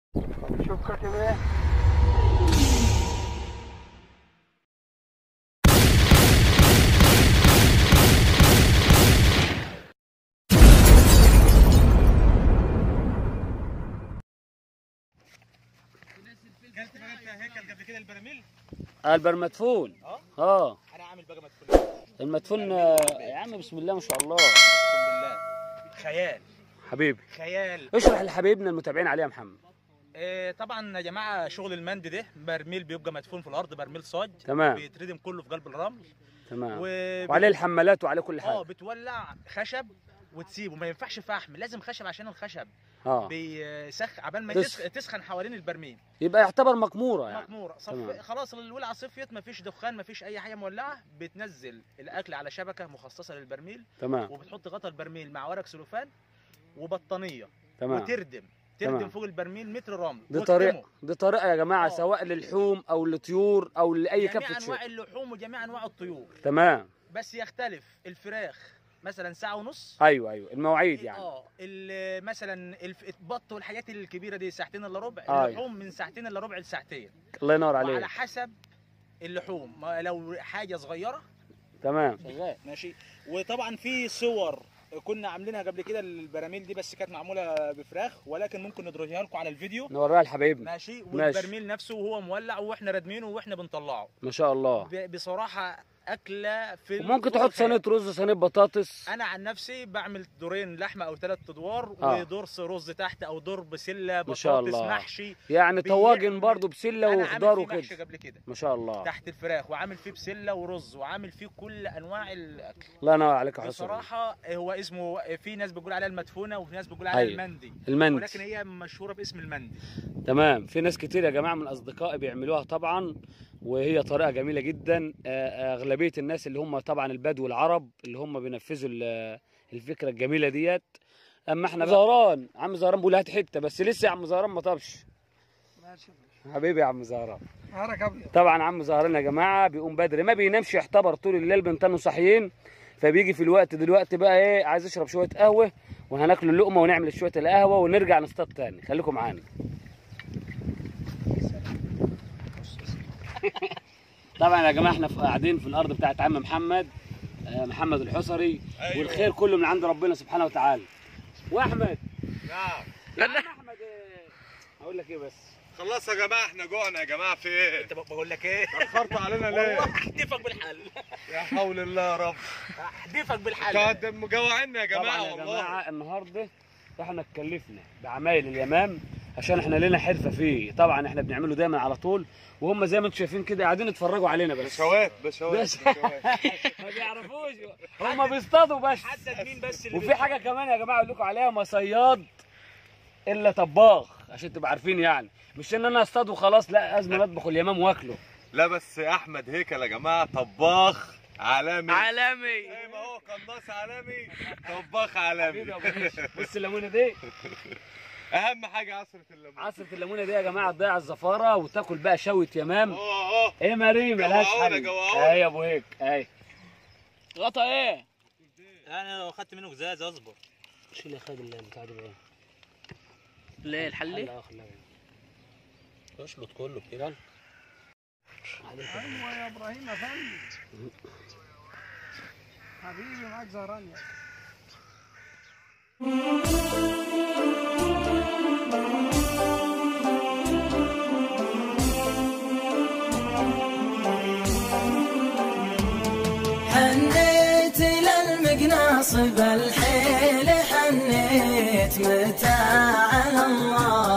شوف كتب ايه كلت بقى انت هيكل قبل كده البراميل البر مدفون اه اه انا عامل بقى مدفون المدفون آه، يا عم بسم الله ما شاء الله اقسم بالله خيال حبيبي خيال اشرح لحبايبنا المتابعين عليه يا محمد إيه طبعا يا جماعه شغل المند ده برميل بيبقى مدفون في الارض برميل صاج تمام. بيتردم كله في قلب الرمل تمام و... وعليه الحمالات وعليه كل اه حاجه بتولع خشب وتسيبه ما ينفعش فحم لازم خشب عشان الخشب اه بيسخ عبال ما تسخن. تسخن, تسخن حوالين البرميل يبقى يعتبر مقموره يعني مقموره صف... تمام. خلاص الولعه صفيت ما فيش دخان ما فيش اي حاجه مولعه بتنزل الاكل على شبكه مخصصه للبرميل تمام وبتحط غطا البرميل مع ورق سلوفان وبطانيه تمام وتردم تمام. تردم فوق البرميل متر رمل دي واكتمه. طريقه دي طريقه يا جماعه آه. سواء للحوم او للطيور او لاي جميع كبسه انواع شيء اللحوم وجميع انواع الطيور تمام بس يختلف الفراخ مثلا ساعه ونص ايوه ايوه المواعيد يعني اه ال- مثلا الف- البط والحاجات الكبيره دي ساعتين الا ربع آه. اللحوم من ساعتين الا ربع لساعتين الله ينور وعلى عليك حسب اللحوم ما لو حاجه صغيره تمام شغال ماشي وطبعا في صور كنا عاملينها قبل كده البراميل دي بس كانت معموله بفراخ ولكن ممكن ندرجها لكم على الفيديو نوريها لحبايبنا ماشي ماشي. والبرميل نفسه وهو مولع واحنا رادمينه واحنا بنطلعه ما شاء الله ب- بصراحه اكله في وممكن فوق تحط الخيال. صينيه رز صينيه بطاطس انا عن نفسي بعمل دورين لحمه او ثلاث ادوار آه. ودور رز تحت او دور بسله ما شاء بطاطس الله. محشي يعني بيعمل- طواجن برضو بسله انا وخضار عامل فيه محشي وكده قبل كده ما شاء الله تحت الفراخ وعامل فيه بسله ورز وعامل فيه كل انواع الاكل الله ينور عليك يا حسن بصراحه هو اسمه في ناس بتقول عليها المدفونه وفي ناس بتقول عليها أيوة. المندي المندي ولكن هي مشهوره باسم المندي تمام في ناس كتير يا جماعه من اصدقائي بيعملوها طبعا وهي طريقه جميله جدا آه، اغلبيه الناس اللي هم طبعا البدو العرب اللي هم بينفذوا ال- الفكره الجميله ديت اما احنا بقى- زهران عم زهران بيقول هات حته بس لسه يا عم زهران ما طابش ماشي حبيبي يا عم زهران نهارك ابيض طبعا عم زهران يا جماعه بيقوم بدري ما بينامش يعتبر طول الليل بنتنوا صاحيين فبيجي في الوقت دلوقتي بقى ايه عايز يشرب شويه قهوه وهناكل اللقمه ونعمل شويه القهوه ونرجع نصطاد تاني خليكم معانا طبعا يا جماعه احنا في- قاعدين في الارض بتاعت عم محمد آه، محمد الحصري أيوة. والخير كله من عند ربنا سبحانه وتعالى واحمد نعم يا عم احمد إيه؟ اقول لك ايه بس خلصوا يا جماعه احنا جوعنا يا جماعه في ايه؟ انت بقول لك ايه اخرتوا علينا ليه؟ والله احدفك بالحل يا حول الله يا رب احدفك بالحل كانت مجوعنا يا طبعا جماعه يا والله جماعه النهارده احنا اتكلفنا بعمايل اليمام عشان احنا لنا حرفه فيه طبعا احنا بنعمله دايما على طول وهم زي ما انتم شايفين كده قاعدين يتفرجوا علينا بس بشوات بشوات بس. بشوات. ما بيعرفوش هم بيصطادوا بس حدد مين بس اللي وفي حاجه كمان يا جماعه اقول لكم عليها ما صياد الا طباخ عشان تبقوا عارفين يعني مش ان انا اصطاد وخلاص لا لازم اطبخ اليمام واكله لا بس يا احمد هيكل يا جماعه طباخ عالمي عالمي زي ما هو قناص عالمي طباخ حبيبي عالمي يا ابو ريش. بص الليمونه دي اهم حاجه عصره الليمون عصره الليمونه دي يا جماعه تضيع الزفاره وتاكل بقى شويه يمام اه اه ايه مريم ملهاش جوعونا، حل جوعونا. ايه يا ابو هيك ايه غطا ايه انا لو اخدت منه ازاز اصبر شو اللي خد البتاع دي بقى ليه الحلي؟ لا خليها اشلط كله كده ايوه يا ابراهيم افندي حبيبي معاك زهران يا حنيت للمقناص بالحيل حنيت متى على الله